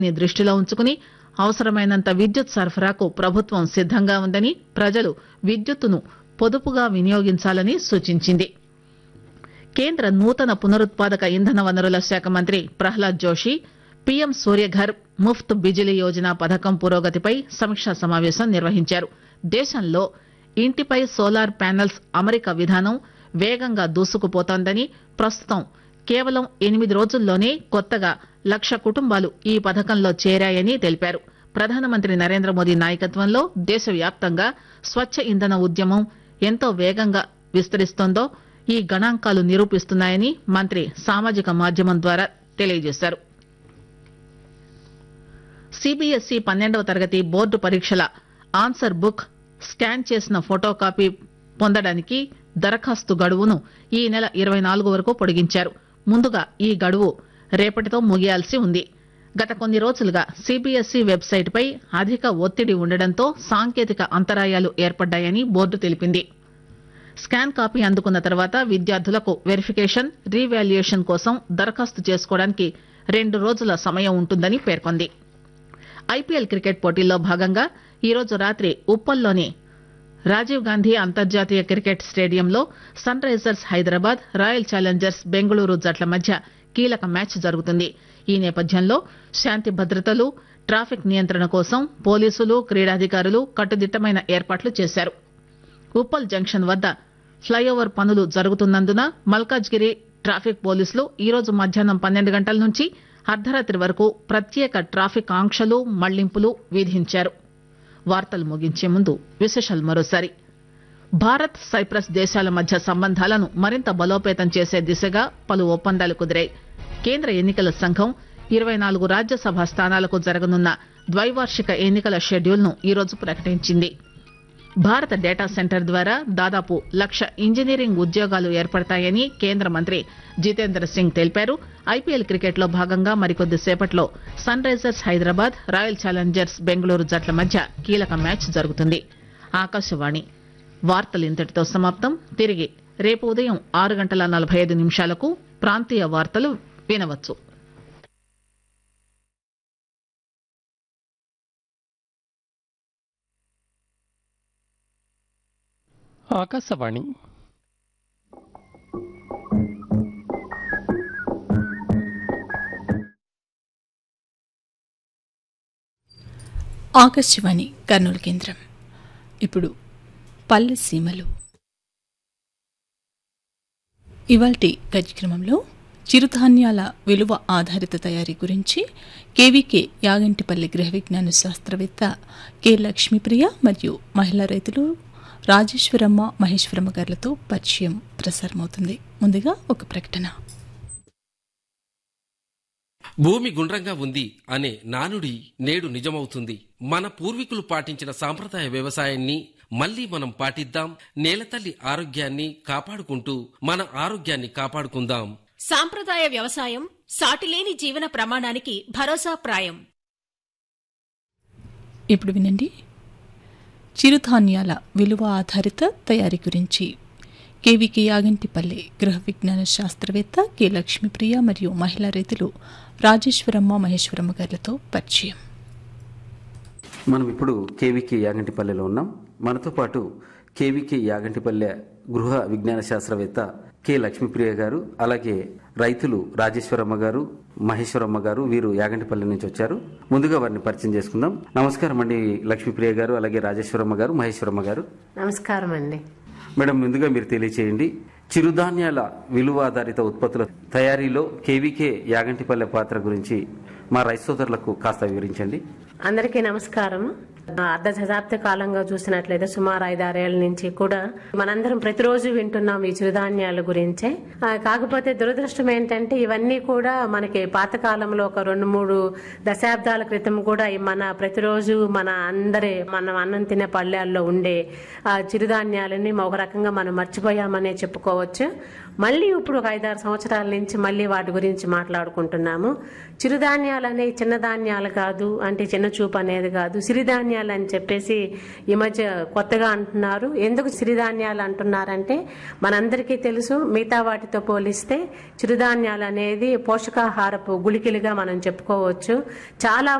ని దృష్టిలో ఉంచుకుని అవసరమైనంత విద్యుత్ సరఫరాకు ప్రభుత్వం సిద్దంగా ఉందని ప్రజలు విద్యుత్తును పొదుపుగా వినియోగించాలని సూచించింది కేంద్ర నూతన పునరుత్పాదక ఇంధన వనరుల శాఖ మంత్రి ప్రహ్లాద్ జోషి పీఎం సూర్యఘర్ ముఫ్త్ బిజిలీ యోజన పథకం పురోగతిపై సమీక్షా సమావేశం నిర్వహించారు దేశంలో ఇంటిపై సోలార్ ప్యానెల్స్ అమరిక విధానం వేగంగా దూసుకుపోతోందని ప్రస్తుతం కేవలం ఎనిమిది రోజుల్లోనే కొత్తగా లక్ష కుటుంబాలు ఈ పథకంలో చేరాయని తెలిపారు ప్రధానమంత్రి నరేంద్ర మోదీ నాయకత్వంలో దేశవ్యాప్తంగా స్వచ్ఛ ఇంధన ఉద్యమం ఎంతో వేగంగా విస్తరిస్తోందో ఈ గణాంకాలు నిరూపిస్తున్నాయని మంత్రి సామాజిక మాధ్యమం ద్వారా తెలియజేశారు సిబిఎస్ఈ పన్నెండవ తరగతి బోర్డు పరీక్షల ఆన్సర్ బుక్ స్కాన్ చేసిన ఫోటో కాపీ పొందడానికి దరఖాస్తు గడువును ఈ నెల ఇరవై నాలుగు వరకు పొడిగించారు ముందుగా ఈ గడువు రేపటితో ముగియాల్సి ఉంది గత కొన్ని రోజులుగా సిబిఎస్ఈ వెబ్సైట్ పై అధిక ఒత్తిడి ఉండడంతో సాంకేతిక అంతరాయాలు ఏర్పడ్డాయని బోర్డు తెలిపింది స్కాన్ కాపీ అందుకున్న తర్వాత విద్యార్థులకు వెరిఫికేషన్ రీవాల్యుయేషన్ కోసం దరఖాస్తు చేసుకోవడానికి రెండు రోజుల సమయం ఉంటుందని పేర్కొంది ఐపీఎల్ క్రికెట్ పోటీల్లో భాగంగా ఈరోజు రాత్రి ఉప్పల్లోని రాజీవ్ గాంధీ అంతర్జాతీయ క్రికెట్ స్టేడియంలో Sunrisers Hyderabad Royal Challengers Bengaluru జట్ల మధ్య కీలక మ్యాచ్ జరుగుతుంది ఈ నేపథ్యంలో శాంతి భద్రతలు ట్రాఫిక్ నియంత్రణ కోసం పోలీసులు క్రీడాధికారులు కట్టుదిట్టమైన ఏర్పాట్లు చేశారు ఉప్పల్ జంక్షన్ వద్ద ఫ్లైఓవర్ పనులు జరుగుతున్నందున మల్కాజ్గిరి ట్రాఫిక్ పోలీసులు ఈరోజు మధ్యాహ్నం పన్నెండు గంటల నుంచి అర్ధరాత్రి వరకు ప్రత్యేక ట్రాఫిక్ ఆంక్షలు మళ్లింపులు విధించారు వార్తలు ముగించే ముందు విశేషాలు మరోసారి భారత్ సైప్రస్ దేశాల మధ్య సంబంధాలను మరింత బలోపేతం చేసే దిశగా పలు ఒప్పందాలు కుదిరాయి కేంద్ర ఎన్నికల సంఘం ఇరవై నాలుగు రాజ్యసభ స్థానాలకు జరగనున్న ద్వైవార్షిక ఎన్నికల షెడ్యూల్ ను ఈరోజు ప్రకటించింది భారత డేటా సెంటర్ ద్వారా దాదాపు లక్ష ఇంజనీరింగ్ ఉద్యోగాలు ఏర్పడతాయని కేంద్ర మంత్రి జితేంద్ర సింగ్ తెలిపారు ఐపీఎల్ క్రికెట్ లో భాగంగా మరికొద్ది సేపట్లో Sunrisers Hyderabad Royal Challengers Bengaluru జట్ల మధ్య కీలక మ్యాచ్ జరుగుతుంది ఆకాశవాణి వార్తలు ఇంతటితో సమాప్తం తిరిగి రేపు ఉదయం ఆరు గంటల నలభై ఐదు నిమిషాలకు ప్రాంతీయ వార్తలు వినవచ్చు ఆకాశవాణి ఆకాశవాణి కర్నూలు కేంద్రం ఇప్పుడు పల్లె సీమలు ఇవాల్టి కార్యక్రమంలో చిరుధాన్యాల విలువ ఆధారిత తయారీ గురించి కేవీకే యాగంటిపల్లి గృహ విజ్ఞాన శాస్త్రవేత్త కె లక్ష్మీప్రియ మరియు మహిళా రైతులు రాజేశ్వరమ్మ మహేశ్వరమ్మ గారులతో పరిచయం ప్రసారమవుతుంది ముందుగా ఒక ప్రకటన భూమి గుండ్రంగా ఉంది అనే నానుడి నేడు నిజమవుతుంది మన పూర్వీకులు పాటించిన సాంప్రదాయ వ్యవసాయాన్ని మళ్లీ మనం పాటిద్దాం నేలతల్లి ఆరోగ్యాన్ని కాపాడుకుంటూ మన ఆరోగ్యాన్ని కాపాడుకుందాం సాంప్రదాయ వ్యవసాయం సాటిలేని జీవన ప్రమాణానికి భరోసా ప్రాయం ఇప్పుడు వినండి చిరుధాన్యాల విలువ ఆధారిత తయారీ గురించి కేవీకే యాగంటిపల్లి గృహ విజ్ఞాన శాస్త్రవేత్త కె లక్ష్మీప్రియ మరియు మహిళా రైతులు రాజేశ్వరమ్మ మహేశ్వరమ్మ గారులతో పరిచయం మనం ఇప్పుడు కేవీకే యాగంటిపల్లెలో ఉన్నాం మనతో పాటు కేవీకే యాగంటిపల్లె గృహ విజ్ఞాన శాస్త్రవేత్త కె లక్ష్మీప్రియ గారు అలాగే రైతులు రాజేశ్వరమ్మ గారు మహేశ్వరమ్మ గారు వీరు యాగంటిపల్లి నుంచి వచ్చారు ముందుగా వారిని పరిచయం చేసుకుందాం నమస్కారం అండి లక్ష్మీప్రియ గారు అలాగే రాజేశ్వరమ్మ గారు మహేశ్వరమ్మ గారు నమస్కారం అండి మేడం ముందుగా మీరు తెలియచేయండి చిరుధాన్యాల విలువ ఆధారిత ఉత్పత్తుల తయారీలో కేవీకే యాగంటిపల్లె పాత్ర గురించి మా రైతు సోదరులకు కాస్త వివరించండి అందరికీ నమస్కారం అర్ధ శతాబ్ద కాలంగా చూసినట్లయితే సుమారు ఐదారేళ్ల నుంచి కూడా మనందరం ప్రతిరోజు వింటున్నాం ఈ చిరుధాన్యాల గురించే ఆ, కాకపోతే దురదృష్టం ఏంటంటే ఇవన్నీ కూడా మనకి పాతకాలంలో ఒక రెండు మూడు దశాబ్దాల క్రితం కూడా ఈ మన ప్రతిరోజు మన అందరి మనం అన్నం తినే పళ్ళాల్లో ఉండే ఆ చిరుధాన్యాలని ఒక రకంగా మనం మర్చిపోయామనే చెప్పుకోవచ్చు మళ్ళీ ఇప్పుడు ఒక ఐదారు సంవత్సరాల నుంచి మళ్ళీ వాటి గురించి మాట్లాడుకుంటున్నాము చిరుధాన్యాలు అనేవి చిన్న ధాన్యాలు కాదు అంటే చిన్న చూపు అనేది కాదు సిరిధాన్యాలు అని చెప్పేసి ఈ మధ్య కొత్తగా అంటున్నారు ఎందుకు సిరిధాన్యాలు అంటున్నారంటే మనందరికీ తెలుసు మిగతా వాటితో పోలిస్తే చిరుధాన్యాలు అనేది పోషకాహారపు గుళికలుగా మనం చెప్పుకోవచ్చు చాలా